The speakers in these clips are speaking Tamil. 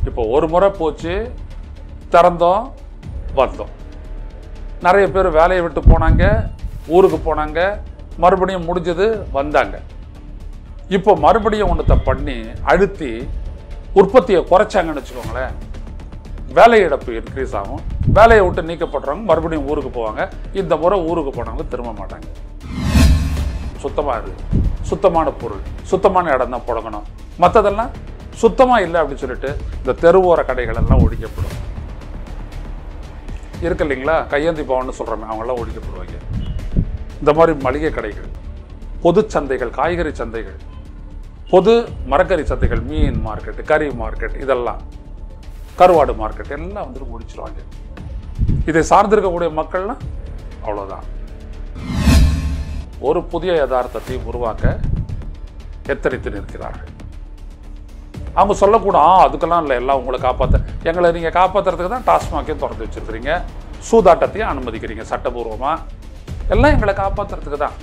இப்போ ஒரு முறை போச்சு திறந்தோம் வந்தோம் நிறைய பேர் வேலையை விட்டு போனாங்க ஊருக்கு போனாங்க மறுபடியும் முடிஞ்சது வந்தாங்க இப்போ மறுபடியும் ஒன்றத்தை பண்ணி அழுத்தி உற்பத்தியை குறைச்சாங்கன்னு வச்சுக்கோங்களேன் வேலை இழப்பு இன்க்ரீஸ் ஆகும் வேலையை விட்டு நீக்கப்படுறவங்க மறுபடியும் ஊருக்கு போவாங்க இந்த முறை ஊருக்கு போனவங்க திரும்ப மாட்டாங்க சுத்தமாக இருக்கு சுத்தமான பொருள் சுத்தமான இடம் தான் புழங்கணும் மற்றதெல்லாம் சுத்தமாக இல்லை அப்படின்னு சொல்லிட்டு இந்த தெருவோர கடைகள் எல்லாம் ஒழிக்கப்படும் இருக்கு இல்லைங்களா கையேந்தி பவன் சொல்கிறோமே அவங்கெல்லாம் ஒழிக்கப்படுவாங்க இந்த மாதிரி மளிகை கடைகள் பொது சந்தைகள் காய்கறி சந்தைகள் பொது மரக்கறி சந்தைகள் மீன் மார்க்கெட் கறி மார்க்கெட் இதெல்லாம் கருவாடு மார்க்கெட் எல்லாம் வந்துட்டு முடிச்சிருவாங்க இதை சார்ந்திருக்கக்கூடிய மக்கள்லாம் அவ்வளோதான் ஒரு புதிய யதார்த்தத்தை உருவாக்க எத்தரித்து நிற்கிறார்கள் அவங்க சொல்லக்கூட ஆ அதுக்கெல்லாம் இல்லை எல்லாம் உங்களை காப்பாற்ற எங்களை நீங்கள் காப்பாற்றுறதுக்கு தான் டாஸ்மாக்கையும் திறந்து வச்சிருக்கிறீங்க சூதாட்டத்தையும் அனுமதிக்கிறீங்க சட்டபூர்வமாக எல்லாம் எங்களை காப்பாற்றுறதுக்கு தான்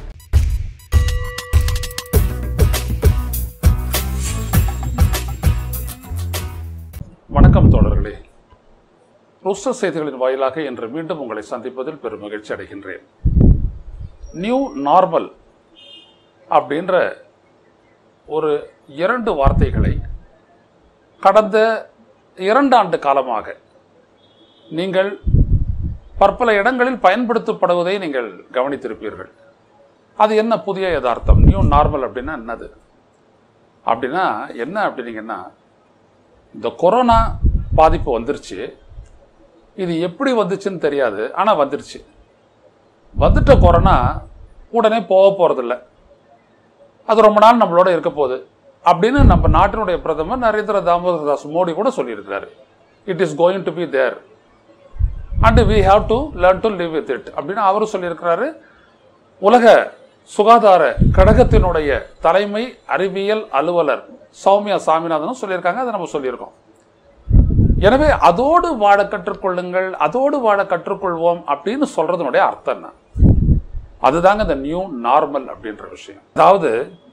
வணக்கம் தோழர்களே ருஸ்டர் செய்திகளின் வாயிலாக இன்று மீண்டும் உங்களை சந்திப்பதில் பெரும் மகிழ்ச்சி அடைகின்றேன் நியூ நார்மல் அப்படின்ற ஒரு இரண்டு வார்த்தைகளை கடந்த இரண்டு ஆண்டு காலமாக நீங்கள் பற்பல இடங்களில் பயன்படுத்தப்படுவதை நீங்கள் கவனித்திருப்பீர்கள் அது என்ன புதிய யதார்த்தம் நியூ நார்மல் அப்படின்னா என்னது அப்படின்னா என்ன அப்படின்னீங்கன்னா இந்த கொரோனா பாதிப்பு வந்துருச்சு இது எப்படி வந்துச்சுன்னு தெரியாது ஆனால் வந்துருச்சு வந்துட்ட கொரோனா உடனே போக போகிறதில்ல அது ரொம்ப நாள் நம்மளோட இருக்க போகுது அப்படின்னு நம்ம நாட்டினுடைய பிரதமர் நரேந்திர தாமோதர் தாஸ் மோடி கூட சொல்லியிருக்கிறாரு it is going to be there and we have to learn to live with it அப்படின்னு அவரும் சொல்லியிருக்கிறாரு உலக சுகாதார கழகத்தினுடைய தலைமை அறிவியல் அலுவலர் சௌமியா சாமிநாதனும் சொல்லியிருக்காங்க அதை நம்ம சொல்லியிருக்கோம் எனவே அதோடு வாழ கற்றுக்கொள்ளுங்கள் அதோடு வாழ கற்றுக்கொள்வோம் அப்படின்னு சொல்றதனுடைய அர்த்தம் என்ன அதுதாங்க இந்த நியூ நார்மல் அப்படின்ற விஷயம் அதாவது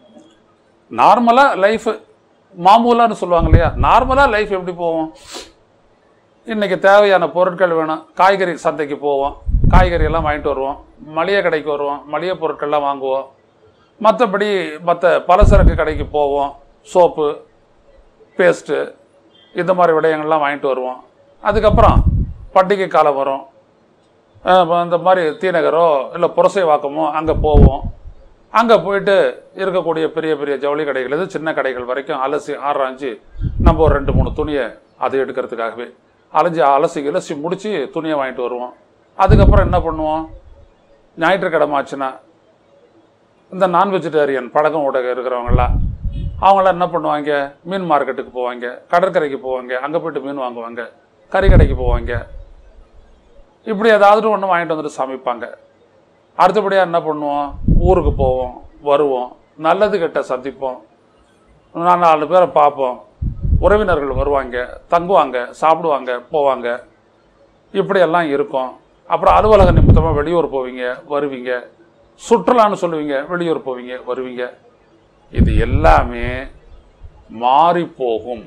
நார்மலா லைஃப் மாமூலான்னு சொல்லுவாங்க இல்லையா நார்மலா லைஃப் எப்படி போவோம் இன்னைக்கு தேவையான பொருட்கள் வேணும் காய்கறி சந்தைக்கு போவோம் காய்கறி எல்லாம் வாங்கிட்டு வருவோம் மளிகை கடைக்கு வருவோம் மளிகை பொருட்கள்லாம் வாங்குவோம் மற்றபடி மற்ற பலசரக்கு கடைக்கு போவோம் சோப்பு பேஸ்ட்டு இந்த மாதிரி விடயங்கள்லாம் வாங்கிட்டு வருவோம் அதுக்கப்புறம் பண்டிகை காலம் வரும் அஹ் இந்த மாதிரி தீநகரோ இல்லை புரசை வாக்கமோ அங்கே போவோம் அங்கே போயிட்டு இருக்கக்கூடிய பெரிய பெரிய ஜவுளி கடைகள் இது சின்ன கடைகள் வரைக்கும் அலசி ஆராய்ஞ்சு நம்ம ஒரு ரெண்டு மூணு துணியை அதை எடுக்கிறதுக்காகவே அலைஞ்சு அலசி இலசி முடித்து துணியை வாங்கிட்டு வருவோம் அதுக்கப்புறம் என்ன பண்ணுவோம் ஞாயிற்றுக்கிழமை ஆச்சுன்னா இந்த நான் வெஜிடேரியன் பழக்கம் உடக இருக்கிறவங்களாம் அவங்களாம் என்ன பண்ணுவாங்க மீன் மார்க்கெட்டுக்கு போவாங்க கடற்கரைக்கு போவாங்க அங்கே போயிட்டு மீன் வாங்குவாங்க கறி கடைக்கு போவாங்க இப்படி ஏதாவது ஒன்று வாங்கிட்டு வந்துட்டு சமைப்பாங்க அடுத்தபடியாக என்ன பண்ணுவோம் ஊருக்கு போவோம் வருவோம் நல்லது கெட்ட சந்திப்போம் நான் நாலு பேரை பார்ப்போம் உறவினர்கள் வருவாங்க தங்குவாங்க சாப்பிடுவாங்க போவாங்க இப்படியெல்லாம் இருக்கும் அப்புறம் அலுவலக நிமித்தமாக வெளியூர் போவீங்க வருவீங்க சுற்றுலான்னு சொல்லுவீங்க வெளியூர் போவீங்க வருவீங்க இது எல்லாமே மாறி போகும்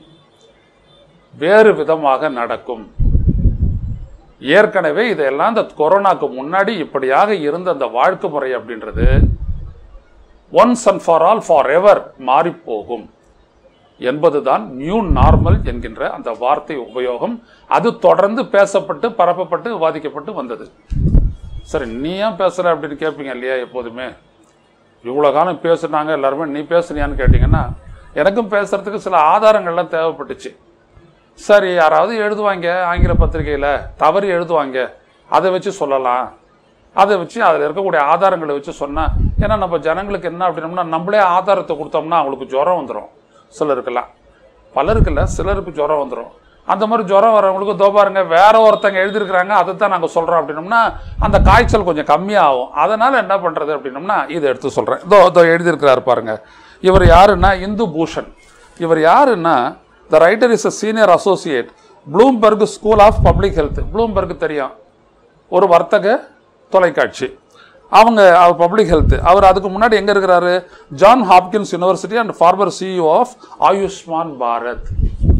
வேறு விதமாக நடக்கும் ஏற்கனவே இதெல்லாம் இந்த கொரோனாக்கு முன்னாடி இப்படியாக இருந்த அந்த வாழ்க்கை முறை அப்படின்றது once and for all for ever மாறி போகும் என்பதுதான் நியூ நார்மல் என்கின்ற அந்த வார்த்தை உபயோகம் அது தொடர்ந்து பேசப்பட்டு பரப்பப்பட்டு விவாதிக்கப்பட்டு வந்தது சரி நீ ஏன் பேசுற அப்படின்னு கேட்பீங்க இல்லையா எப்போதுமே இவ்வளோ காலம் பேசுனாங்க எல்லாருமே நீ பேசுனியான்னு கேட்டிங்கன்னா எனக்கும் பேசுறதுக்கு சில ஆதாரங்கள்லாம் தேவைப்பட்டுச்சு சரி யாராவது எழுதுவாங்க ஆங்கில பத்திரிகையில் தவறி எழுதுவாங்க அதை வச்சு சொல்லலாம் அதை வச்சு அதில் இருக்கக்கூடிய ஆதாரங்களை வச்சு சொன்னால் ஏன்னா நம்ம ஜனங்களுக்கு என்ன அப்படின்னம்னா நம்மளே ஆதாரத்தை கொடுத்தோம்னா அவங்களுக்கு ஜுரம் வந்துடும் சிலருக்கெல்லாம் பலருக்கு இல்லை சிலருக்கு ஜுரம் வந்துடும் அந்த மாதிரி ஜுரம் வரவங்களுக்கு தோ பாருங்க வேற ஒருத்தங்க எழுதியிருக்கிறாங்க அதை தான் நாங்கள் சொல்கிறோம் அப்படின்னம்னா அந்த காய்ச்சல் கொஞ்சம் கம்மியாகும் அதனால் என்ன பண்ணுறது அப்படின்னம்னா இதை எடுத்து சொல்கிறேன் இதோ இதோ எழுதியிருக்கிறாரு பாருங்க இவர் யாருன்னா இந்து பூஷன் இவர் யாருன்னா the writer is a senior associate Bloomberg school of public health Bloomberg தெரியும் ஒரு வர்த்தக தொலைக்காட்சி அவங்க அவர் பப்ளிக் ஹெல்த் அவர் அதுக்கு முன்னாடி எங்கே இருக்கிறாரு John Hopkins university and former CEO of Ayushman Bharat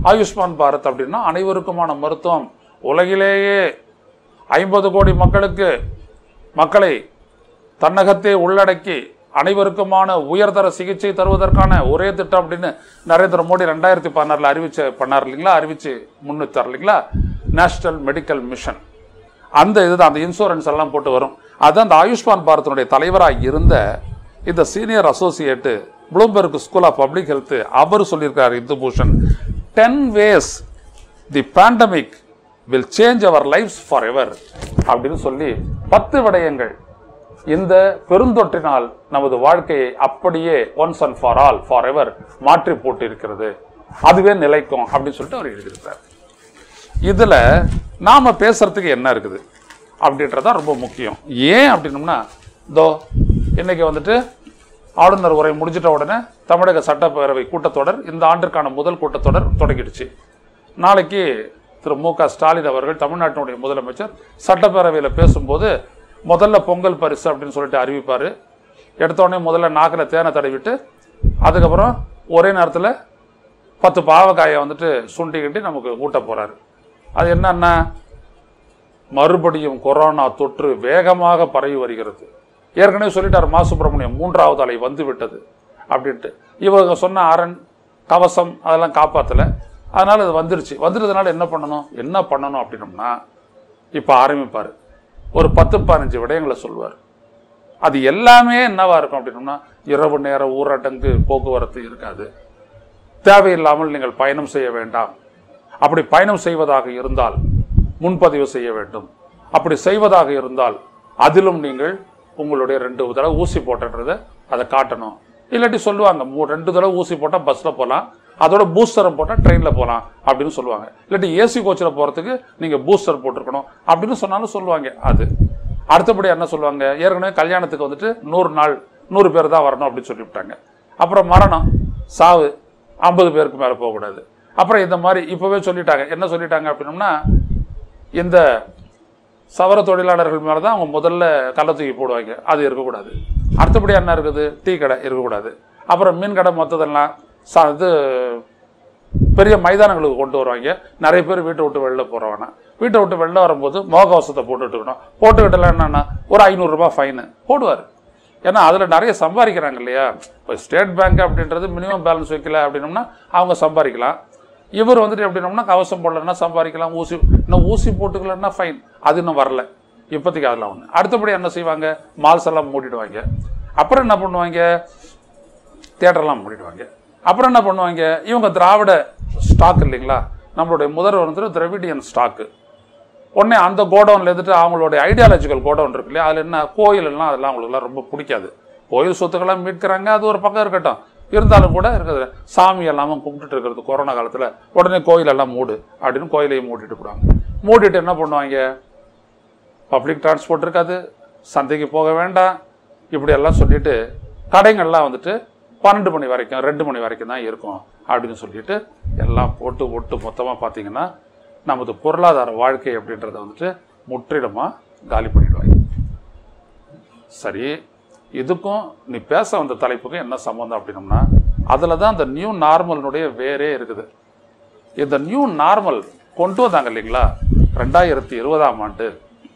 Ayushman Bharat அப்படின்னா அனைவருக்குமான மருத்துவம் உலகிலேயே ஐம்பது கோடி மக்களுக்கு மக்களை தன்னகத்தே உள்ளடக்கி அனைவருக்குமான உயர்தர சிகிச்சை தருவதற்கான ஒரே திட்டம் அப்படின்னு நரேந்திர மோடி ரெண்டாயிரத்தி பதினாறுல அறிவிச்சு பண்ணார் இல்லைங்களா அறிவிச்சு முன்னித்தார் இல்லைங்களா நேஷனல் மெடிக்கல் மிஷன் அந்த இதுதான் அந்த இன்சூரன்ஸ் எல்லாம் போட்டு வரும் அது அந்த ஆயுஷ்மான் பாரத்தினுடைய தலைவராக இருந்த இந்த senior associate Bloomberg school of public health அவர் சொல்லியிருக்காரு Indu Bhushan ten ways the pandemic will change our lives for ever அப்படின்னு சொல்லி பத்து விடயங்கள் இந்த பெருந்தொற்றினால் நமது வாழ்க்கையை அப்படியே once and for all for ever மாற்றி போட்டு இருக்கிறது அதுவே நிலைக்கும் அப்படின்னு சொல்லிட்டு அவர் எழுதியிருக்கார் இதுல நாம பேசுறதுக்கு என்ன இருக்குது அப்படின்றதான் ரொம்ப முக்கியம் ஏன் அப்படின்னம்னா இதோ இன்னைக்கு வந்துட்டு ஆளுநர் உரை முடிஞ்சிட்ட உடனே தமிழக சட்டப்பேரவை கூட்டத்தொடர் இந்த ஆண்டிற்கான முதல் கூட்டத்தொடர் தொடங்கிடுச்சு நாளைக்கு திரு மு க ஸ்டாலின் அவர்கள் தமிழ்நாட்டினுடைய முதலமைச்சர் சட்டப்பேரவையில் பேசும்போது முதல்ல பொங்கல் பரிசு அப்படின்னு சொல்லிட்டு அறிவிப்பார் எடுத்த உடனே முதல்ல நாக்கில் தேனை தடவிட்டு அதுக்கப்புறம் ஒரே நேரத்தில் பத்து பாவக்காயை வந்துட்டு சுண்டிக்கிட்டு நமக்கு ஊட்ட போறாரு அது என்னன்னா மறுபடியும் கொரோனா தொற்று வேகமாக பரவி வருகிறது ஏற்கனவே சொல்லிட்டார் மா சுப்பிரமணியம் மூன்றாவது அலை வந்து விட்டது அப்படின்ட்டு இவங்க சொன்ன அரண் கவசம் அதெல்லாம் காப்பாற்றல அதனால அது வந்துருச்சு வந்துருந்ததுனால என்ன பண்ணணும் என்ன பண்ணணும் அப்படின்னம்னா இப்போ ஆரம்பிப்பார் ஒரு பத்து பதினஞ்சு விடயங்களை சொல்லுவார் அது எல்லாமே என்னவா இருக்கும் அப்படின்னம்னா இரவு நேர ஊரடங்கு போக்குவரத்து இருக்காது தேவையில்லாமல் நீங்கள் பயணம் செய்ய வேண்டாம் அப்படி பயணம் செய்வதாக இருந்தால் முன்பதிவு செய்ய வேண்டும் அப்படி செய்வதாக இருந்தால் அதிலும் நீங்கள் உங்களுடைய ரெண்டு தடவை ஊசி போட்டன்றதை அதை காட்டணும் இல்லாட்டி சொல்லுவாங்க மூ- ரெண்டு தடவை ஊசி போட்டால் பஸ்ஸில் போகலாம் அதோட பூஸ்டரம் போட்டால் ட்ரெயினில் போகலாம் அப்படின்னு சொல்லுவாங்க இல்லாட்டி ஏசி கோச்சில் போகிறதுக்கு நீங்கள் பூஸ்டர் போட்டிருக்கணும் அப்படின்னு சொன்னாலும் சொல்லுவாங்க அது அடுத்தபடி என்ன சொல்லுவாங்க ஏற்கனவே கல்யாணத்துக்கு வந்துட்டு நூறு நாள் நூறு பேர் தான் வரணும் அப்படின்னு சொல்லிவிட்டாங்க அப்புறம் மரணம் சாவு ஐம்பது பேருக்கு மேலே போகக்கூடாது அப்புறம் இந்த மாதிரி இப்போவே சொல்லிட்டாங்க என்ன சொல்லிட்டாங்க அப்படின்னம்னா இந்த சவர தொழிலாளர்கள் மேலே தான் அவங்க முதல்ல கள்ள தூக்கி போடுவாங்க அது இருக்கக்கூடாது அடுத்தபடி என்ன இருக்குது டீ கடை இருக்கக்கூடாது அப்புறம் மீன் கடை மொத்ததெல்லாம் ச இது பெரிய மைதானங்களுக்கு கொண்டு வருவாங்க நிறைய பேர் வீட்டை விட்டு வெளில போகிறவனா வீட்டை விட்டு வெளில வரும்போது முகக்கவசத்தை போட்டுட்டுக்கணும் போட்டுக்கிட்டலாம் என்னன்னா ஒரு ஐநூறுரூபா ஃபைனு போடுவார் ஏன்னா அதில் நிறைய சம்பாதிக்கிறாங்க இல்லையா இப்போ ஸ்டேட் பேங்க் அப்படின்றது மினிமம் பேலன்ஸ் வைக்கல அப்படின்னம்னா அவங்க சம்பாதிக்கலாம் இவர் வந்துட்டு எப்படின்னம்னா கவசம் போடலன்னா சம்பாதிக்கலாம் ஊசி இன்னும் ஊசி போட்டுக்கலன்னா ஃபைன் அது இன்னும் வரல இப்போதைக்கு அதெல்லாம் ஒன்று அடுத்தபடி என்ன செய்வாங்க மால்ஸ் எல்லாம் மூடிடுவாங்க அப்புறம் என்ன பண்ணுவாங்க தியேட்டர்லாம் மூடிடுவாங்க அப்புறம் என்ன பண்ணுவாங்க இவங்க திராவிட ஸ்டாக் இல்லைங்களா நம்மளுடைய முதல்வர் வந்து திராவிடியன் ஸ்டாக்கு உடனே அந்த கோடவுன்ல இருந்துட்டு அவங்களுடைய ஐடியாலஜிக்கல் கோடவுன் இருக்கு இல்லையா அதில் என்ன கோயில் எல்லாம் அதெல்லாம் அவங்களுக்குலாம் ரொம்ப பிடிக்காது கோயில் சொத்துக்கெல்லாம் மீட்கிறாங்க அது ஒரு பக்கம் இருக்கட்டும் இருந்தாலும் கூட இருக்குது சாமி எல்லாமும் கும்பிட்டுட்டு இருக்கிறது கொரோனா காலத்தில் உடனே கோயில் எல்லாம் மூடு அப்படின்னு கோயிலையும் மூடிட்டு போடுவாங்க மூடிட்டு என்ன பண்ணுவாங்க பப்ளிக் டிரான்ஸ்போர்ட் இருக்காது சந்தைக்கு போக வேண்டாம் இப்படி எல்லாம் சொல்லிட்டு கடைங்கள்லாம் வந்துட்டு பன்னெண்டு மணி வரைக்கும் ரெண்டு மணி வரைக்கும் தான் இருக்கும் அப்படின்னு சொல்லிட்டு எல்லாம் போட்டு ஒட்டு மொத்தமாக பார்த்தீங்கன்னா நமது பொருளாதார வாழ்க்கை அப்படின்றத வந்துட்டு முற்றிலுமாக காலி பண்ணிடுவாங்க சரி இதுக்கும் நீ பேச வந்த தலைப்புக்கும் என்ன சம்மந்தம் அப்படின்னம்னா அதில் தான் அந்த நியூ நார்மலினுடைய வேரே இருக்குது இந்த நியூ நார்மல் கொண்டு வந்தாங்க இல்லைங்களா ரெண்டாயிரத்தி இருபதாம் ஆண்டு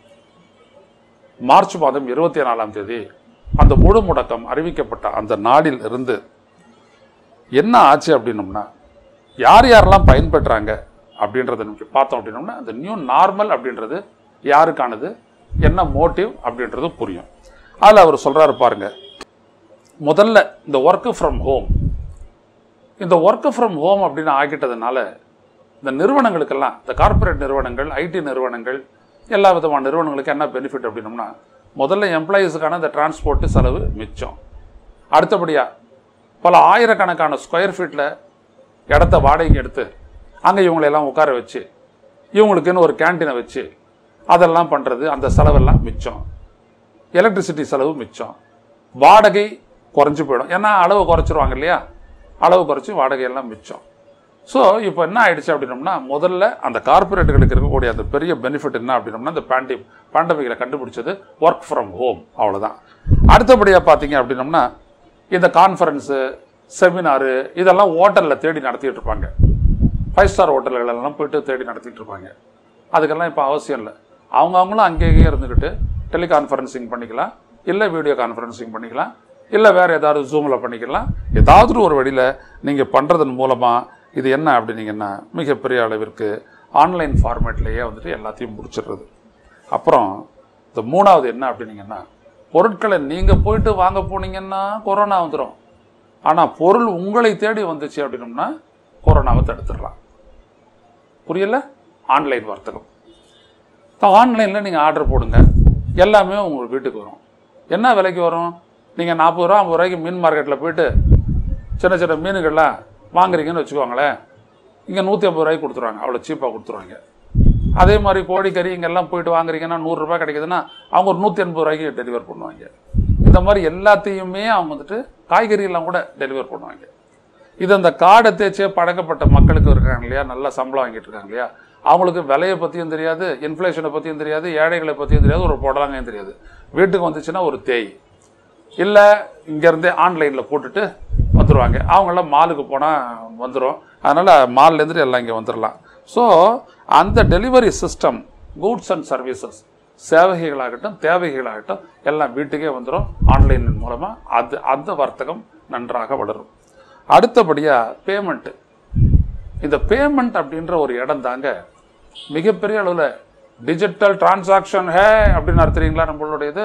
மார்ச் மாதம் இருபத்தி நாலாம் தேதி அந்த முழு முடக்கம் அறிவிக்கப்பட்ட அந்த நாளில் இருந்து என்ன ஆச்சு அப்படின்னம்னா யார் யாரெல்லாம் பயன்பெற்றாங்க அப்படின்றத நமக்கு பார்த்தோம் அப்படின்னம்னா அந்த நியூ நார்மல் அப்படின்றது யாருக்கானது என்ன மோட்டிவ் அப்படின்றது புரியும் அதில் அவர் சொல்றாரு பாருங்க முதல்ல இந்த ஒர்க் ஃப்ரம் ஹோம் இந்த ஒர்க் ஃப்ரம் ஹோம் அப்படின்னு ஆக்கிட்டதுனால இந்த நிறுவனங்களுக்கெல்லாம் இந்த கார்ப்பரேட் நிறுவனங்கள் ஐடி நிறுவனங்கள் எல்லா விதமான நிறுவனங்களுக்கு என்ன பெனிஃபிட் அப்படின்னம்னா முதல்ல எம்ப்ளாயீஸுக்கான இந்த டிரான்ஸ்போர்ட் செலவு மிச்சம் அடுத்தபடியாக பல ஆயிரக்கணக்கான ஸ்கொயர் ஃபீட்டில் இடத்த வாடகைக்கு எடுத்து அங்கே இவங்களெல்லாம் உட்கார வச்சு இவங்களுக்குன்னு ஒரு கேண்டீனை வச்சு அதெல்லாம் பண்ணுறது அந்த செலவெல்லாம் மிச்சம் எலக்ட்ரிசிட்டி செலவு மிச்சம் வாடகை குறைஞ்சு போயிடும் ஏன்னா அளவு குறைச்சிருவாங்க இல்லையா அளவு குறைச்சி வாடகையெல்லாம் மிச்சம் ஸோ இப்போ என்ன ஆயிடுச்சு அப்படின்னம்னா முதல்ல அந்த கார்பரேட்டுகளுக்கு இருக்கக்கூடிய அந்த பெரிய பெனிஃபிட் என்ன அப்படின்னம்னா இந்த பேண்டி பேண்டமிக்கில் கண்டுபிடிச்சது ஒர்க் ஃப்ரம் ஹோம் அவ்வளோதான் அடுத்தபடியாக பார்த்தீங்க அப்படின்னம்னா இந்த கான்ஃபரன்ஸு செமினாரு இதெல்லாம் ஹோட்டலில் தேடி நடத்திட்டு இருப்பாங்க ஃபைவ் ஸ்டார் ஹோட்டல்களெல்லாம் போயிட்டு தேடி நடத்திட்டு இருப்பாங்க அதுக்கெல்லாம் இப்போ அவசியம் இல்லை அவங்க அவங்களும் அங்கேயே இருந்துக்கிட்டு டெலிகான்ஃபரன்சிங் பண்ணிக்கலாம் இல்லை வீடியோ கான்ஃபரன்சிங் பண்ணிக்கலாம் இல்லை வேறு ஏதாவது ஜூமில் பண்ணிக்கலாம் ஏதாவது ஒரு வழியில் நீங்கள் பண்ணுறதன் மூலமாக இது என்ன அப்படின்னீங்கன்னா மிகப்பெரிய அளவிற்கு ஆன்லைன் ஃபார்மேட்லேயே வந்துட்டு எல்லாத்தையும் முடிச்சிடுறது அப்புறம் இந்த மூணாவது என்ன அப்படின்னீங்கன்னா பொருட்களை நீங்கள் போயிட்டு வாங்க போனீங்கன்னா கொரோனா வந்துடும் ஆனால் பொருள் உங்களை தேடி வந்துச்சு அப்படின்னோம்னா கொரோனாவை தடுத்துடலாம் புரியல ஆன்லைன் வர்த்தகம் ஆன்லைனில் நீங்கள் ஆர்டர் போடுங்க எல்லாமே உங்கள் வீட்டுக்கு வரும் என்ன விலைக்கு வரும் நீங்கள் நாற்பது ரூபா ஐம்பது ரூபாய்க்கு மீன் மார்க்கெட்டில் போயிட்டு சின்ன சின்ன மீனுகள்லாம் வாங்குறீங்கன்னு வச்சுக்கோங்களேன் இங்கே நூற்றி ஐம்பது ரூபாய்க்கு கொடுத்துருவாங்க அவ்வளோ சீப்பாக கொடுத்துருவாங்க அதே மாதிரி கோழிக்கறி இங்கெல்லாம் போயிட்டு வாங்குறீங்கன்னா நூறுரூபா கிடைக்குதுன்னா அவங்க ஒரு நூற்றி எண்பது ரூபாய்க்கு டெலிவர் பண்ணுவாங்க இந்த மாதிரி எல்லாத்தையுமே அவங்க வந்துட்டு காய்கறி எல்லாம் கூட டெலிவர் பண்ணுவாங்க இது அந்த காடை தேய்ச்சே பழக்கப்பட்ட மக்களுக்கு இருக்காங்க இல்லையா நல்லா சம்பளம் வாங்கிட்டு இருக்காங்க இல்லையா அவங்களுக்கு விலையை பற்றியும் தெரியாது இன்ஃப்ளேஷனை பற்றியும் தெரியாது ஏழைகளை பற்றியும் தெரியாது ஒரு புடலங்கையும் தெரியாது வீட்டுக்கு வந்துச்சுன்னா ஒரு தேய் இல்லை இங்கேருந்தே ஆன்லைனில் போட்டுட்டு வந்துடுவாங்க அவங்களாம் மாலுக்கு போனால் வந்துடும் அதனால் மால்லேருந்து எல்லாம் இங்கே வந்துடலாம் ஸோ அந்த delivery system goods and services சேவைகளாகட்டும் தேவைகளாகட்டும் எல்லாம் வீட்டுக்கே வந்துடும் ஆன்லைன் மூலமாக அது அந்த வர்த்தகம் நன்றாக வளரும் அடுத்தபடியாக பேமெண்ட்டு இந்த பேமெண்ட் அப்படின்ற ஒரு இடம் தாங்க மிகப்பெரிய அளவில் டிஜிட்டல் டிரான்சாக்ஷன் ஹே அப்படின்னு அர்த்தறீங்களா நம்மளுடையது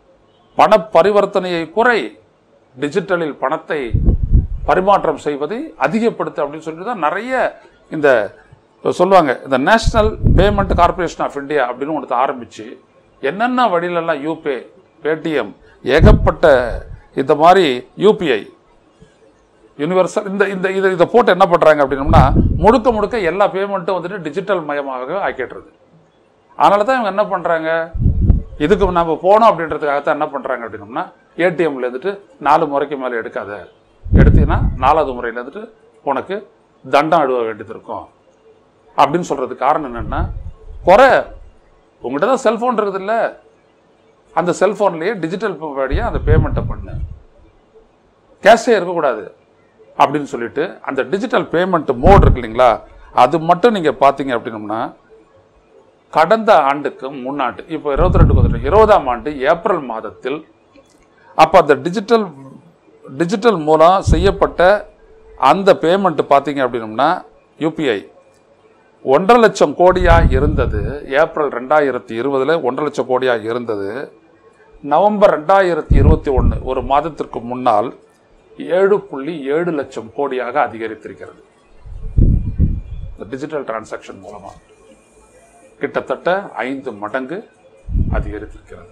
பண பரிவர்த்தனையை குறை டிஜிட்டலில் பணத்தை பரிமாற்றம் செய்வதை அதிகப்படுத்து அப்படின்னு சொல்லிட்டு தான் நிறைய இந்த சொல்லுவாங்க இந்த National Payment Corporation of India அப்படின்னு ஒன்று ஆரம்பித்து என்னென்ன வழியிலெல்லாம் யூபே பேடிஎம் ஏகப்பட்ட இந்த மாதிரி யூபிஐ யூனிவர்சல் இந்த இந்த இதை இதை போட்டு என்ன பண்ணுறாங்க அப்படின்னம்னா முழுக்க முழுக்க எல்லா பேமெண்ட்டும் வந்துட்டு டிஜிட்டல் மயமாக ஆக்கிடுறது அதனால தான் இவங்க என்ன பண்ணுறாங்க இதுக்கு நம்ம போனோம் அப்படின்றதுக்காகத்தான் என்ன பண்ணுறாங்க அப்படின்னம்னா ஏடிஎம்ல இருந்துட்டு நாலு முறைக்கு மேலே எடுக்காத எடுத்தீங்கன்னா நாலாவது முறையில் இருந்துட்டு உனக்கு தண்டம் அழுவ வேண்டியது இருக்கும் அப்படின்னு சொல்கிறதுக்கு காரணம் என்னென்னா குறை உங்கள்கிட்ட தான் செல்ஃபோன் இருக்குது இல்லை அந்த செல்ஃபோன்லேயே டிஜிட்டல் வழியாக அந்த பேமெண்ட்டை பண்ணு கேஷே இருக்கக்கூடாது அப்படின்னு சொல்லிட்டு அந்த டிஜிட்டல் பேமெண்ட் மோட் இருக்கு இல்லைங்களா அது மட்டும் நீங்கள் பார்த்தீங்க அப்படின்னம்னா கடந்த ஆண்டுக்கு முன்னாண்டு இப்போ இருபத்தி ரெண்டு வந்துட்டு இருபதாம் ஆண்டு ஏப்ரல் மாதத்தில் அப்போ அந்த டிஜிட்டல் டிஜிட்டல் மூலம் செய்யப்பட்ட அந்த பேமெண்ட் பார்த்தீங்க அப்படின்னம்னா யூபிஐ ஒன்றரை லட்சம் கோடியாக இருந்தது ஏப்ரல் ரெண்டாயிரத்தி இருபதில் ஒன்றரை லட்சம் கோடியாக இருந்தது நவம்பர் ரெண்டாயிரத்தி இருபத்தி ஒன்று ஒரு மாதத்திற்கு முன்னால் ஏழு புள்ளி ஏழு லட்சம் கோடியாக அதிகரித்திருக்கிறது இந்த டிஜிட்டல் டிரான்சாக்ஷன் மூலமாக கிட்டத்தட்ட ஐந்து மடங்கு அதிகரித்திருக்கிறது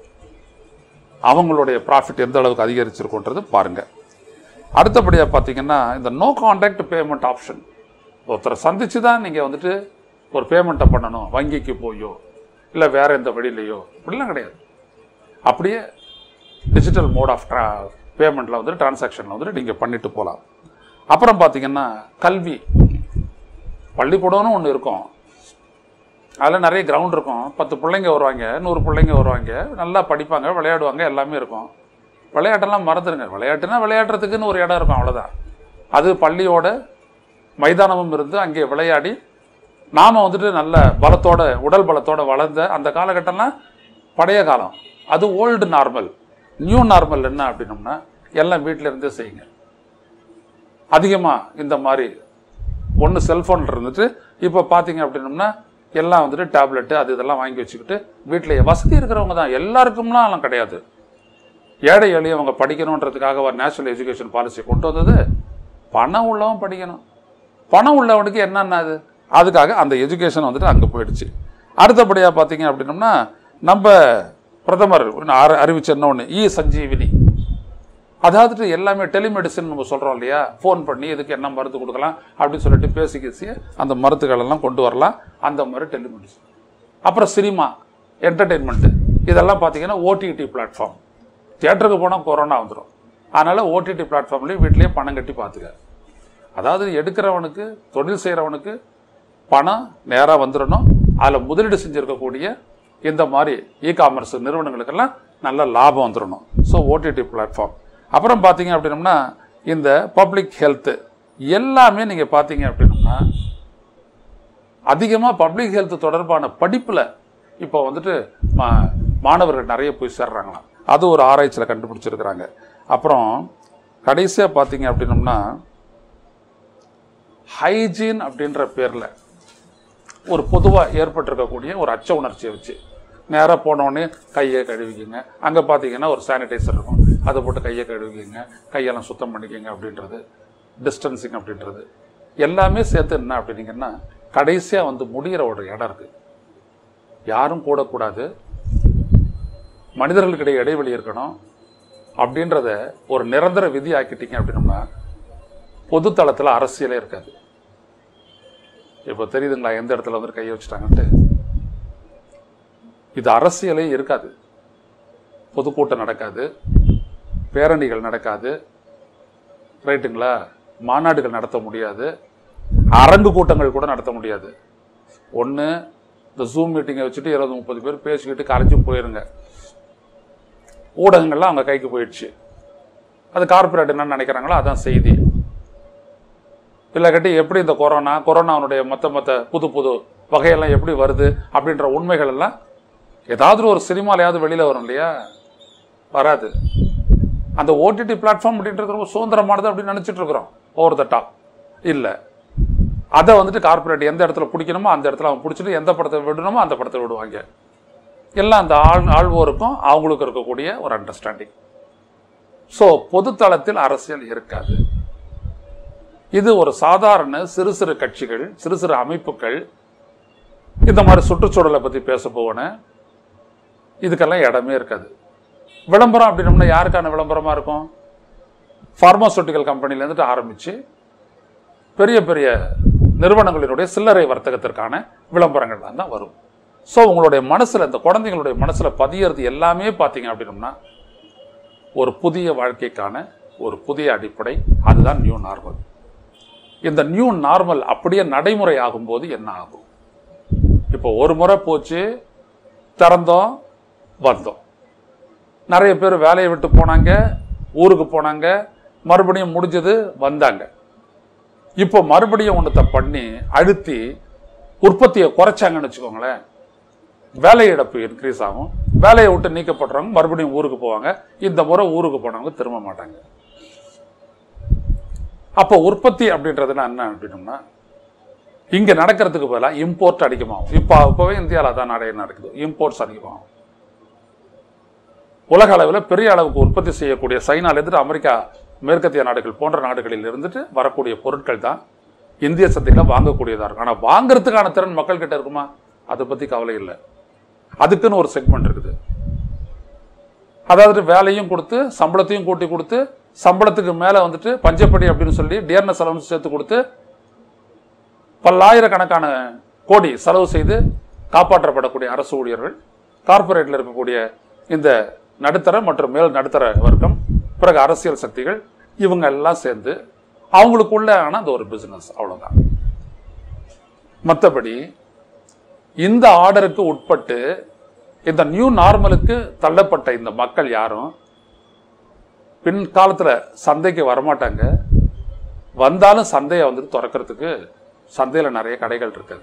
அவங்களுடைய ப்ராஃபிட் எந்த அளவுக்கு அதிகரிச்சிருக்குன்றது பாருங்க அடுத்தபடியாக பார்த்தீங்கன்னா இந்த நோ கான்டாக்ட் பேமெண்ட் ஆப்ஷன் ஒருத்தரை சந்திச்சு தான் நீங்கள் வந்துட்டு ஒரு பேமெண்ட்டை பண்ணணும் வங்கிக்கு போயோ இல்லை வேற எந்த வழியிலையோ இப்படிலாம் கிடையாது அப்படியே டிஜிட்டல் மோட் ஆஃப் ட்ரா பேமெண்ட்டில் வந்துட்டு டிரான்சாக்ஷனில் வந்துட்டு நீங்கள் பண்ணிட்டு போகலாம் அப்புறம் பார்த்தீங்கன்னா கல்வி பள்ளிக்கூடம்னு ஒன்று இருக்கும் அதில் நிறைய கிரவுண்ட் இருக்கும் பத்து பிள்ளைங்க வருவாங்க நூறு பிள்ளைங்க வருவாங்க நல்லா படிப்பாங்க விளையாடுவாங்க எல்லாமே இருக்கும் விளையாட்டெல்லாம் மறந்துடுங்க விளையாட்டுனா விளையாடுறதுக்குன்னு ஒரு இடம் இருக்கும் அவ்வளோதான் அது பள்ளியோட மைதானமும் இருந்து அங்கே விளையாடி நாம் வந்துட்டு நல்ல பலத்தோட உடல் பலத்தோட வளர்ந்த அந்த காலகட்டம்லாம் பழைய காலம் அது ஓல்டு நார்மல் நியூ நார்மல் என்ன அப்படின்னோம்னா எல்லாம் வீட்டில் இருந்தே செய்யுங்க அதிகமாக இந்த மாதிரி ஒன்று செல்ஃபோன் இருந்துட்டு இப்போ பார்த்தீங்க அப்படின்னோம்னா எல்லாம் வந்துட்டு டேப்லெட்டு அது இதெல்லாம் வாங்கி வச்சுக்கிட்டு வீட்டிலேயே வசதி இருக்கிறவங்க தான் எல்லாருக்கும்லாம் எல்லாம் கிடையாது ஏழை எளியவங்க படிக்கணுன்றதுக்காக ஒரு நேஷனல் எஜுகேஷன் பாலிசி கொண்டு வந்தது பணம் உள்ளவன் படிக்கணும் பணம் உள்ளவனுக்கு என்னென்ன அது அதுக்காக அந்த எஜுகேஷன் வந்துட்டு அங்கே போயிடுச்சு அடுத்தபடியாக பார்த்தீங்க அப்படின்னம்னா நம்ம பிரதமர் அறி அறிவிச்ச என்ன ஒன்று இ சஞ்சீவினி அதாவது எல்லாமே டெலிமெடிசின் நம்ம சொல்கிறோம் இல்லையா ஃபோன் பண்ணி இதுக்கு என்ன மருந்து கொடுக்கலாம் அப்படின்னு சொல்லிட்டு பேசி பேசி அந்த மருந்துகள் எல்லாம் கொண்டு வரலாம் அந்த மாதிரி டெலிமெடிசின் அப்புறம் சினிமா என்டர்டெயின்மெண்ட்டு இதெல்லாம் பார்த்தீங்கன்னா ஓடிடி பிளாட்ஃபார்ம் தியேட்டருக்கு போனால் கொரோனா வந்துடும் அதனால் ஓடிடி பிளாட்ஃபார்ம்லேயே வீட்லேயே பணம் கட்டி பார்த்துக்க அதாவது எடுக்கிறவனுக்கு தொழில் செய்கிறவனுக்கு பணம் நேராக வந்துடணும் அதில் முதலீடு செஞ்சுருக்கக்கூடிய இந்த மாதிரி இ காமர்ஸ் நிறுவனங்களுக்கெல்லாம் நல்ல லாபம் வந்துடணும் ஸோ ஓடிடி பிளாட்ஃபார்ம் அப்புறம் பார்த்தீங்க அப்படின்னம்னா இந்த பப்ளிக் ஹெல்த்து எல்லாமே நீங்கள் பார்த்தீங்க அப்படின்னம்னா அதிகமாக பப்ளிக் ஹெல்த் தொடர்பான படிப்பில் இப்போ வந்துட்டு மா- மாணவர்கள் நிறைய போய் சேர்றாங்களாம் அது ஒரு ஆராய்ச்சியில் கண்டுபிடிச்சிருக்கிறாங்க அப்புறம் கடைசியாக பார்த்தீங்க அப்படின்னம்னா ஹைஜீன் அப்படின்ற பேரில் ஒரு பொதுவாக ஏற்பட்டிருக்கக்கூடிய ஒரு அச்ச உணர்ச்சியை வச்சு நேராக போனோடனே கையை கழுவிக்கிங்க அங்கே பார்த்தீங்கன்னா ஒரு சானிடைசர் இருக்கும் அதை போட்டு கையை கழுவிக்கிங்க கையெல்லாம் சுத்தம் பண்ணிக்கிங்க அப்படின்றது டிஸ்டன்சிங் அப்படின்றது எல்லாமே சேர்த்து என்ன அப்படின்னீங்கன்னா கடைசியாக வந்து முடிகிற ஒரு இடம் இருக்குது யாரும் கூடக்கூடாது மனிதர்களுக்கிடையே இடைவெளி இருக்கணும் அப்படின்றத ஒரு நிரந்தர விதி ஆக்கிட்டீங்க அப்படின்னம்னா பொதுத்தளத்தில் அரசியலே இருக்காது இப்போ தெரியுதுங்களா எந்த இடத்துல வந்து கையை வச்சுட்டாங்கன்ட்டு இது அரசியலே இருக்காது பொதுக்கூட்டம் நடக்காது பேரணிகள் நடக்காது ரைட்டுங்களா மாநாடுகள் நடத்த முடியாது அரங்கு கூட்டங்கள் கூட நடத்த முடியாது ஒன்று இந்த ஜூம் மீட்டிங்கை வச்சுட்டு இருபது முப்பது பேர் பேசிக்கிட்டு கரைஞ்சி போயிருங்க ஊடகங்கள்லாம் அவங்க கைக்கு போயிடுச்சு அது கார்ப்பரேட் என்ன நினைக்கிறாங்களோ அதான் செய்தி இல்லாட்டி எப்படி இந்த கொரோனா கொரோனாவுடைய மொத்த மொத்த புது புது வகையெல்லாம் எப்படி வருது அப்படின்ற உண்மைகள் எல்லாம் ஏதாவது ஒரு சினிமாலையாவது வெளியில் வரும் இல்லையா வராது அந்த ஓடிடி பிளாட்ஃபார்ம் அப்படின்றது ரொம்ப சுதந்திரமானது அப்படின்னு நினச்சிட்டு இருக்கிறோம் ஓவர் த டாப் இல்லை அதை வந்துட்டு கார்ப்பரேட் எந்த இடத்துல பிடிக்கணுமோ அந்த இடத்துல அவன் பிடிச்சிட்டு எந்த படத்தை விடணுமோ அந்த படத்தை விடுவாங்க எல்லாம் அந்த ஆள் ஆள்வோருக்கும் அவங்களுக்கு இருக்கக்கூடிய ஒரு அண்டர்ஸ்டாண்டிங் ஸோ பொதுத்தளத்தில் அரசியல் இருக்காது இது ஒரு சாதாரண சிறு சிறு கட்சிகள் சிறு சிறு அமைப்புகள் இந்த மாதிரி சுற்றுச்சூழலை பற்றி பேச போவன இதுக்கெல்லாம் இடமே இருக்காது விளம்பரம் அப்படின்னம்னா யாருக்கான விளம்பரமாக இருக்கும் ஃபார்மாசூட்டிக்கல் கம்பெனிலேருந்துட்டு ஆரம்பித்து பெரிய பெரிய நிறுவனங்களினுடைய சில்லறை வர்த்தகத்திற்கான விளம்பரங்கள் தான் வரும் ஸோ உங்களுடைய மனசில் இந்த குழந்தைங்களுடைய மனசில் பதியறது எல்லாமே பார்த்தீங்க அப்படின்னம்னா ஒரு புதிய வாழ்க்கைக்கான ஒரு புதிய அடிப்படை அதுதான் நியூ நார்மல் இந்த நியூ நார்மல் அப்படியே நடைமுறை ஆகும்போது என்ன ஆகும் இப்போ ஒரு முறை போச்சு திறந்தோம் வந்தோம் நிறைய பேர் வேலையை விட்டு போனாங்க ஊருக்கு போனாங்க மறுபடியும் முடிஞ்சது வந்தாங்க இப்போ மறுபடியும் ஒன்றத்தை பண்ணி அழுத்தி உற்பத்தியை குறைச்சாங்கன்னு வச்சுக்கோங்களேன் வேலை இழப்பு இன்க்ரீஸ் ஆகும் வேலையை விட்டு நீக்கப்படுறவங்க மறுபடியும் ஊருக்கு போவாங்க இந்த முறை ஊருக்கு போனவங்க திரும்ப மாட்டாங்க அப்போ உற்பத்தி அப்படின்றதுனா என்ன அப்படின்னோம்னா இங்கே நடக்கிறதுக்கு பதிலாக இம்போர்ட் அதிகமாகும் இப்போ இப்போவே இந்தியாவில் தான் நிறைய நடக்குது இம்போர்ட்ஸ் அதிகமாகும் உலக அளவில் பெரிய அளவுக்கு உற்பத்தி செய்யக்கூடிய சைனாலேருந்து அமெரிக்கா மேற்கத்திய நாடுகள் போன்ற நாடுகளில் இருந்துட்டு வரக்கூடிய பொருட்கள் தான் இந்திய சந்தையில் வாங்கக்கூடியதாக இருக்கும் ஆனால் வாங்குறதுக்கான திறன் மக்கள் கிட்ட இருக்குமா அதை பற்றி கவலை இல்லை அதுக்குன்னு ஒரு செக்மெண்ட் இருக்குது அதாவது வேலையும் கொடுத்து சம்பளத்தையும் கூட்டி கொடுத்து சம்பளத்துக்கு மேலே வந்துட்டு பஞ்சப்படி அப்படின்னு சொல்லி டியர்னஸ் அலவன்ஸ் சேர்த்து கொடுத்து பல்லாயிரக்கணக்கான கோடி செலவு செய்து காப்பாற்றப்படக்கூடிய அரசு ஊழியர்கள் கார்ப்பரேட்டில் இருக்கக்கூடிய இந்த நடுத்தர மற்றும் மேல் நடுத்தர வர்க்கம் பிறகு அரசியல் சக்திகள் இவங்க எல்லாம் சேர்ந்து அவங்களுக்குள்ள ஆன அந்த ஒரு பிசினஸ் அவ்வளவுதான் மற்றபடி இந்த ஆர்டருக்கு உட்பட்டு இந்த நியூ நார்மலுக்கு தள்ளப்பட்ட இந்த மக்கள் யாரும் பின் காலத்துல சந்தைக்கு வரமாட்டாங்க வந்தாலும் சந்தையை வந்துட்டு திறக்கிறதுக்கு சந்தையில நிறைய கடைகள் இருக்குது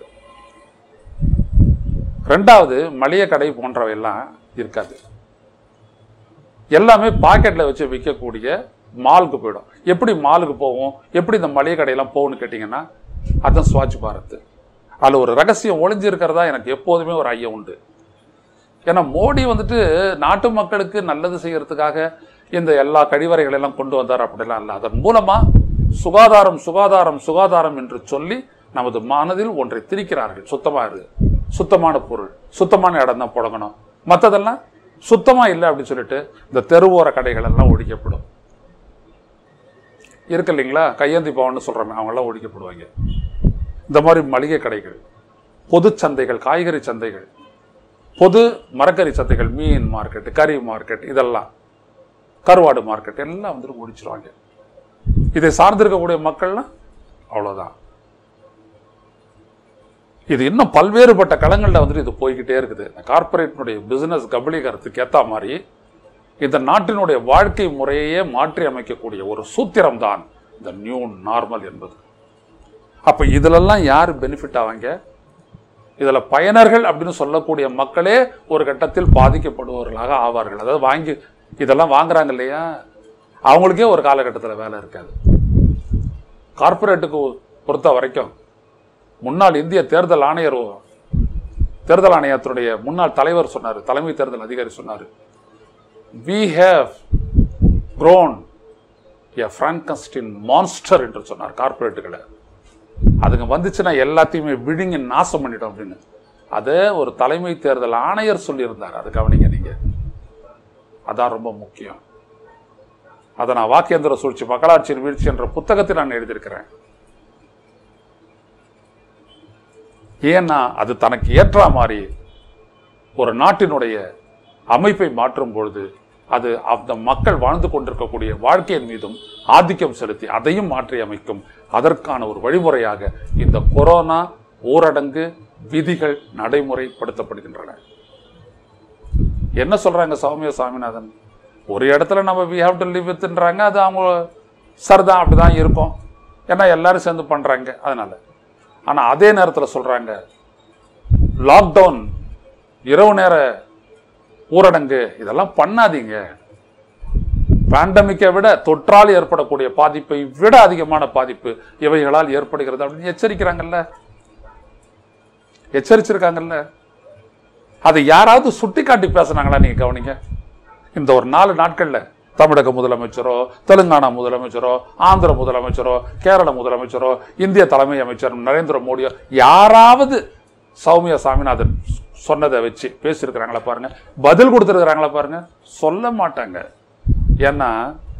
ரெண்டாவது மளிகை கடை போன்றவை எல்லாம் இருக்காது எல்லாமே பாக்கெட்ல வச்சு விற்கக்கூடிய மாலுக்கு போயிடும் எப்படி மாலுக்கு போவோம் எப்படி இந்த மளிகை கடையெல்லாம் போகும்னு கேட்டிங்கன்னா அதான் ஸ்வாட்ச் பாரத் அதில் ஒரு ரகசியம் ஒளிஞ்சிருக்கிறதா எனக்கு எப்போதுமே ஒரு ஐயம் உண்டு ஏன்னா மோடி வந்துட்டு நாட்டு மக்களுக்கு நல்லது செய்யறதுக்காக இந்த எல்லா கழிவறைகள் எல்லாம் கொண்டு வந்தார் அப்படிலாம் இல்லை அதன் மூலமா சுகாதாரம் சுகாதாரம் சுகாதாரம் என்று சொல்லி நமது மனதில் ஒன்றை திரிக்கிறார்கள் சுத்தமா இரு சுத்தமான பொருள் சுத்தமான இடம் தான் புழங்கணும் மற்றதெல்லாம் சுத்தமா இல்லை அப்படின்னு சொல்லிட்டு இந்த தெருவோர கடைகள் எல்லாம் ஒழிக்கப்படும் இருக்கு இல்லைங்களா கையேந்தி பவன்னு சொல்றோமே அவங்க எல்லாம் ஒழிக்கப்படுவாங்க இந்த மாதிரி மளிகை கடைகள் பொது சந்தைகள் காய்கறி சந்தைகள் பொது மரக்கறி சந்தைகள் மீன் மார்க்கெட் கறி மார்க்கெட் இதெல்லாம் கருவாடு மார்க்கெட் எல்லாம் வந்துட்டு முடிச்சிருவாங்க இதை சார்ந்திருக்கக்கூடிய மக்கள்லாம் அவ்வளோதான் இது இன்னும் பல்வேறுபட்ட களங்களில் வந்துட்டு இது போய்கிட்டே இருக்குது இந்த கார்ப்பரேட்டினுடைய பிசினஸ் கபலீகரத்துக்கு ஏற்ற மாதிரி இந்த நாட்டினுடைய வாழ்க்கை முறையே மாற்றி அமைக்கக்கூடிய ஒரு சூத்திரம் தான் இந்த நியூ நார்மல் என்பது அப்போ இதிலெல்லாம் யார் பெனிஃபிட் ஆவாங்க இதுல பயனர்கள் அப்படின்னு சொல்லக்கூடிய மக்களே ஒரு கட்டத்தில் பாதிக்கப்படுபவர்களாக ஆவார்கள் அதாவது வாங்கி இதெல்லாம் வாங்குறாங்க இல்லையா அவங்களுக்கே ஒரு காலகட்டத்தில் வேலை இருக்காது கார்ப்பரேட்டுக்கு பொறுத்த வரைக்கும் முன்னாள் இந்திய தேர்தல் ஆணையர் தேர்தல் ஆணையத்தினுடைய முன்னாள் தலைவர் சொன்னார் தலைமை தேர்தல் அதிகாரி சொன்னார் we have grown a Frankenstein monster என்று சொன்னார் கார்ப்பரேட்டுகளை அதுங்க வந்துச்சுன்னா எல்லாத்தையுமே விழுங்கி நாசம் பண்ணிடும் அப்படின்னு அதே ஒரு தலைமை தேர்தல் ஆணையர் சொல்லியிருந்தார் அது கவனிங்க நீங்க அதான் ரொம்ப முக்கியம் அதை நான் வாக்கியந்திர சூழ்ச்சி மக்களாட்சியின் வீழ்ச்சி என்ற புத்தகத்தில் நான் எழுதியிருக்கிறேன் ஏன்னா அது தனக்கு ஏற்ற மாதிரி ஒரு நாட்டினுடைய அமைப்பை மாற்றும் பொழுது அது அந்த மக்கள் வாழ்ந்து கொண்டிருக்கக்கூடிய வாழ்க்கையின் மீதும் ஆதிக்கம் செலுத்தி அதையும் மாற்றி அமைக்கும் அதற்கான ஒரு வழிமுறையாக இந்த கொரோனா ஊரடங்கு விதிகள் நடைமுறைப்படுத்தப்படுகின்றன என்ன சொல்றாங்க சௌமிய சாமிநாதன் ஒரு இடத்துல நம்ம வி ஹாவ் டு லிவ் வித்ன்றாங்க அது அவங்க சரிதான் அப்படிதான் இருக்கும் ஏன்னா எல்லாரும் சேர்ந்து பண்றாங்க அதனால ஆனா அதே நேரத்தில் சொல்றாங்க லாக்டவுன் இரவு நேர ஊரடங்கு இதெல்லாம் பண்ணாதீங்க பேண்டமிக்கை விட தொற்றால் ஏற்படக்கூடிய பாதிப்பை விட அதிகமான பாதிப்பு இவைகளால் ஏற்படுகிறது அப்படின்னு எச்சரிக்கிறாங்கல்ல எச்சரிச்சிருக்காங்கல்ல அதை யாராவது சுட்டி காட்டி பேசுனாங்களா நீங்க கவனிங்க இந்த ஒரு நாலு நாட்கள்ல தமிழக முதலமைச்சரோ தெலுங்கானா முதலமைச்சரோ ஆந்திர முதலமைச்சரோ கேரள முதலமைச்சரோ இந்திய தலைமை அமைச்சர் நரேந்திர மோடியோ யாராவது சௌமியா சாமிநாதன் சொன்னதை வச்சு பேசியிருக்கிறாங்களா பாருங்க பதில் கொடுத்துருக்கிறாங்களா பாருங்க சொல்ல மாட்டாங்க ஏன்னா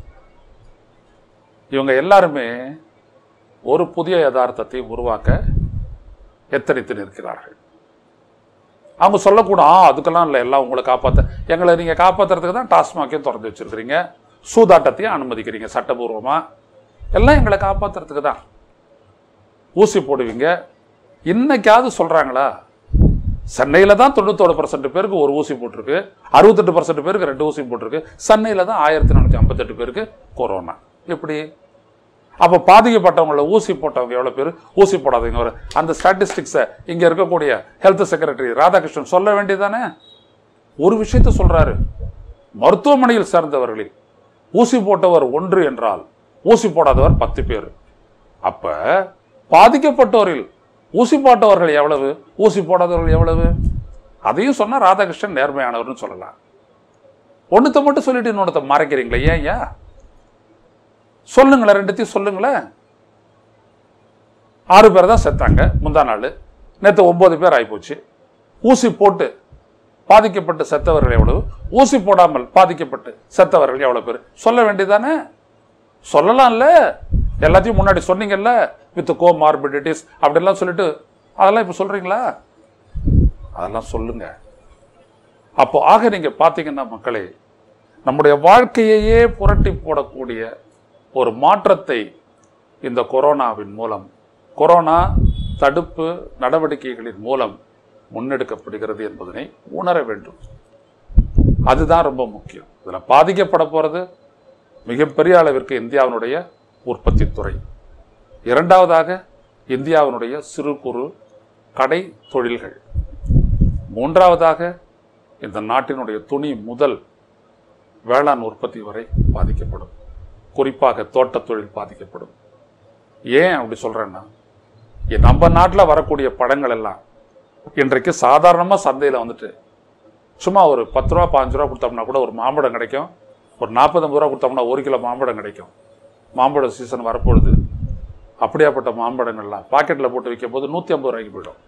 இவங்க எல்லாருமே ஒரு புதிய யதார்த்தத்தை உருவாக்க எத்தனித்து நிற்கிறார்கள் அவங்க சொல்லக்கூடும் "ஆ, அதுக்கெல்லாம் இல்லை எல்லாம் உங்களை காப்பாற்ற எங்களை நீங்கள் காப்பாற்றுறதுக்கு தான் டாஸ்மாக்கையும் திறந்து வச்சிருக்கிறீங்க சூதாட்டத்தையும் அனுமதிக்கிறீங்க சட்டபூர்வமாக எல்லாம் எங்களை காப்பாற்றுறதுக்கு தான் ஊசி போடுவீங்க இன்னைக்காவது சொல்கிறாங்களா சென்னையில் தான் தொண்ணூத்தோடு பர்சன்ட் பேருக்கு ஒரு ஊசி போட்டிருக்கு அறுபத்தெட்டு பர்சன்ட் பேருக்கு ரெண்டு ஊசி போட்டிருக்கு சென்னையில் தான் ஆயிரத்தி நானூற்றி ஐம்பத்தெட்டு பேருக்கு கொரோனா எப்படி அப்போ பாதிக்கப்பட்டவங்கள ஊசி போட்டவங்க எவ்வளோ பேர் ஊசி போடாதவங்க ஒரு அந்த ஸ்டாட்டிஸ்டிக்ஸை இங்கே இருக்கக்கூடிய ஹெல்த் செக்ரட்டரி ராதாகிருஷ்ணன் சொல்ல வேண்டியதானே ஒரு விஷயத்த சொல்றாரு மருத்துவமனையில் சேர்ந்தவர்களில் ஊசி போட்டவர் ஒன்று என்றால் ஊசி போடாதவர் பத்து பேர் அப்ப பாதிக்கப்பட்டோரில் ஊசி போட்டவர்கள் எவ்வளவு ஊசி போடாதவர்கள் எவ்வளவு அதையும் சொன்னா ராதாகிருஷ்ணன் நேர்மையானவர்னு சொல்லலாம் ஒண்ணுத்த மட்டும் சொல்லிட்டு இன்னொருத்த மறைக்கிறீங்களே ஏன் ஏன் சொல்லுங்களேன் ரெண்டுத்தையும் சொல்லுங்களேன் ஆறு பேர் தான் செத்தாங்க முந்தா நாள் நேற்று ஒன்பது பேர் ஆகிப்போச்சு ஊசி போட்டு பாதிக்கப்பட்டு செத்தவர்கள் எவ்வளவு ஊசி போடாமல் பாதிக்கப்பட்டு செத்தவர்கள் எவ்வளவு பேர் சொல்ல வேண்டியதானே சொல்லலாம்ல எல்லாத்தையும் முன்னாடி சொன்னீங்கல்ல வித் கோ மார்பிடிட்டிஸ் அப்படிலாம் சொல்லிட்டு அதெல்லாம் இப்போ சொல்றீங்களா அதெல்லாம் சொல்லுங்க அப்போ ஆக நீங்க பார்த்தீங்கன்னா மக்களே நம்முடைய வாழ்க்கையையே புரட்டி போடக்கூடிய ஒரு மாற்றத்தை இந்த கொரோனாவின் மூலம் கொரோனா தடுப்பு நடவடிக்கைகளின் மூலம் முன்னெடுக்கப்படுகிறது என்பதனை உணர வேண்டும் அதுதான் ரொம்ப முக்கியம் இதில் பாதிக்கப்பட போறது மிகப்பெரிய அளவிற்கு இந்தியாவினுடைய உற்பத்தி துறை இரண்டாவதாக இந்தியாவினுடைய சிறு குறு கடை தொழில்கள் மூன்றாவதாக இந்த நாட்டினுடைய துணி முதல் வேளாண் உற்பத்தி வரை பாதிக்கப்படும் குறிப்பாக தோட்டத் தொழில் பாதிக்கப்படும் ஏன் அப்படி சொல்றேன்னா இ- நம்ம நாட்டில் வரக்கூடிய பழங்கள் எல்லாம் இன்றைக்கு சாதாரணமாக சந்தையில் வந்துட்டு சும்மா ஒரு பத்து ரூபா பாஞ்சு ரூபா கொடுத்தோம்னா கூட ஒரு மாம்பழம் கிடைக்கும் ஒரு நாற்பது ஐம்பது ரூபா கொடுத்தோம்னா ஒரு கிலோ மாம்பழம் கிடைக்கும் மாம்பழ சீசன் வரப்போகுது அப்படியாப்பட்ட மாம்பழங்கள்லாம் பாக்கெட்டில் போட்டு வைக்கும் போது நூற்றி ஐம்பது ரூபாய்க்கு போயிடும்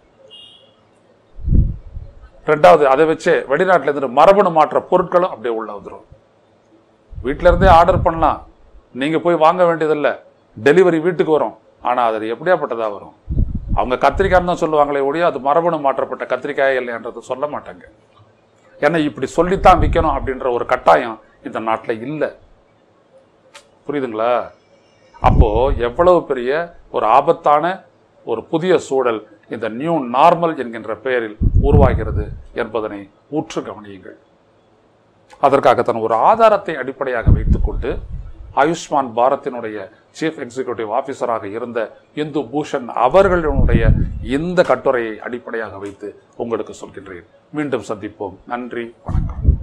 ரெண்டாவது அதை வச்சு வெளிநாட்டுல இருந்து மரபணு மாற்ற பொருட்களும் அப்படியே உள்ள வந்துடும் வீட்டில இருந்தே ஆர்டர் பண்ணலாம் நீங்க போய் வாங்க வேண்டியதில்லை டெலிவரி வீட்டுக்கு வரும் ஆனா அது எப்படியாப்பட்டதா வரும் அவங்க கத்திரிக்காய்னு தான் சொல்லுவாங்களே ஒழிய அது மரபணு மாற்றப்பட்ட கத்திரிக்காய் இல்லைன்றதை சொல்ல மாட்டாங்க ஏன்னா இப்படி சொல்லித்தான் விற்கணும் அப்படின்ற ஒரு கட்டாயம் இந்த நாட்டில் இல்லை புரியுதுங்களா அப்போ எவ்வளவு பெரிய ஒரு ஆபத்தான ஒரு புதிய சூழல் இந்த நியூ நார்மல் என்கின்ற பெயரில் உருவாகிறது என்பதனை ஊற்று கவனியுங்கள் அதற்காக தன் ஒரு ஆதாரத்தை அடிப்படையாக வைத்துக்கொண்டு ஆயுஷ்மான் பாரத்தினுடைய சீஃப் எக்ஸிகியூட்டிவ் ஆஃபீஸராக இருந்த இந்து பூஷன் அவர்களுடைய இந்த கட்டுரையை அடிப்படையாக வைத்து உங்களுக்கு சொல்கின்றேன் மீண்டும் சந்திப்போம் நன்றி வணக்கம்